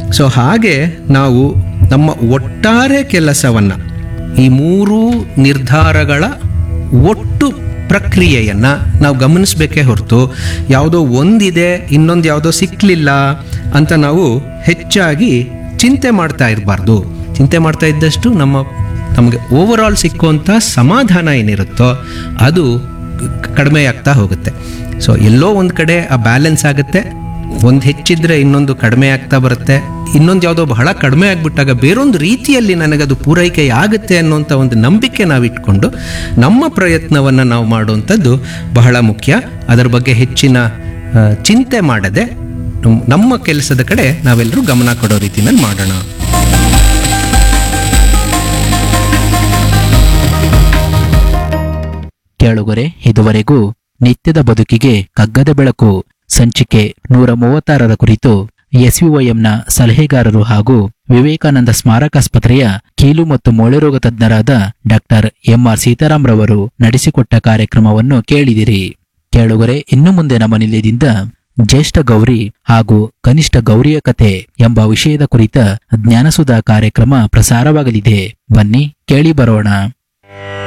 so ಹಾಗೆ ನಾವು ನಮ್ಮ ಒಟ್ಟಾರೆ ಕೆಲಸವನ್ನು ಈ ಮೂರೂ ನಿರ್ಧಾರಗಳ ಒಟ್ಟು ಪ್ರಕ್ರಿಯೆಯನ್ನು ನಾವು ಗಮನಿಸಬೇಕೇ ಹೊರತು ಯಾವುದೋ ಒಂದಿದೆ ಇನ್ನೊಂದು ಯಾವುದೋ ಸಿಕ್ಕಲಿಲ್ಲ ಅಂತ ನಾವು ಹೆಚ್ಚಾಗಿ ಚಿಂತೆ ಮಾಡ್ತಾ ಇರಬಾರ್ದು ಚಿಂತೆ ಮಾಡ್ತಾ ಇದ್ದಷ್ಟು ನಮ್ಮ ನಮಗೆ ಓವರ್ ಆಲ್ ಸಿಕ್ಕುವಂಥ ಸಮಾಧಾನ ಏನಿರುತ್ತೋ ಅದು ಕ- ಕಡಿಮೆ ಆಗ್ತಾ ಹೋಗುತ್ತೆ ಸೊ ಎಲ್ಲೋ ಒಂದು ಕಡೆ ಆ ಬ್ಯಾಲೆನ್ಸ್ ಆಗುತ್ತೆ ಒಂದು ಹೆಚ್ಚಿದ್ರೆ ಇನ್ನೊಂದು ಕಡಿಮೆ ಆಗ್ತಾ ಬರುತ್ತೆ ಇನ್ನೊಂದು ಯಾವುದೋ ಬಹಳ ಕಡಿಮೆ ಆಗಿಬಿಟ್ಟಾಗ ಬೇರೊಂದು ರೀತಿಯಲ್ಲಿ ನನಗದು ಪೂರೈಕೆ ಆಗುತ್ತೆ ಅನ್ನೋಂಥ ಒಂದು ನಂಬಿಕೆ ನಾವು ಇಟ್ಕೊಂಡು ನಮ್ಮ ಪ್ರಯತ್ನವನ್ನು ನಾವು ಮಾಡುವಂಥದ್ದು ಬಹಳ ಮುಖ್ಯ ಅದರ ಬಗ್ಗೆ ಹೆಚ್ಚಿನ ಆ, ಚಿಂತೆ ಮಾಡದೆ ನಮ್- ನಮ್ಮ ಕೆಲಸದ ಕಡೆ ನಾವೆಲ್ಲರೂ ಗಮನ ಕೊಡೋ ರೀತಿನಲ್ಲಿ ಮಾಡೋಣ ಕೇಳುಗರೆ ಇದುವರೆಗೂ ನಿತ್ಯದ ಬದುಕಿಗೆ ಕಗ್ಗದ ಬೆಳಕು ಸಂಚಿಕೆ ನೂರ ಮೂವತ್ತಾರರ ಕುರಿತು ಎಸ್ವಿವೈಎಂನ ಸಲಹೆಗಾರರು ಹಾಗೂ ವಿವೇಕಾನಂದ ಸ್ಮಾರಕಾಸ್ಪತ್ರೆಯ ಕೀಲು ಮತ್ತು ಮೂಳೆ ರೋಗ ತಜ್ಞರಾದ ಡಾಕ್ಟರ್ ಎಂಆರ್ ಸೀತಾರಾಮ್ ರವರು ನಡೆಸಿಕೊಟ್ಟ ಕಾರ್ಯಕ್ರಮವನ್ನು ಕೇಳಿದಿರಿ ಕೇಳುಗರೆ ಇನ್ನು ಮುಂದೆ ನಮ್ಮ ನಿಲಯದಿಂದ ಜ್ಯೇಷ್ಠ ಗೌರಿ ಹಾಗೂ ಕನಿಷ್ಠ ಗೌರಿಯ ಕಥೆ ಎಂಬ ವಿಷಯದ ಕುರಿತ ಜ್ಞಾನಸುಧಾ ಕಾರ್ಯಕ್ರಮ ಪ್ರಸಾರವಾಗಲಿದೆ ಬನ್ನಿ ಕೇಳಿ ಬರೋಣ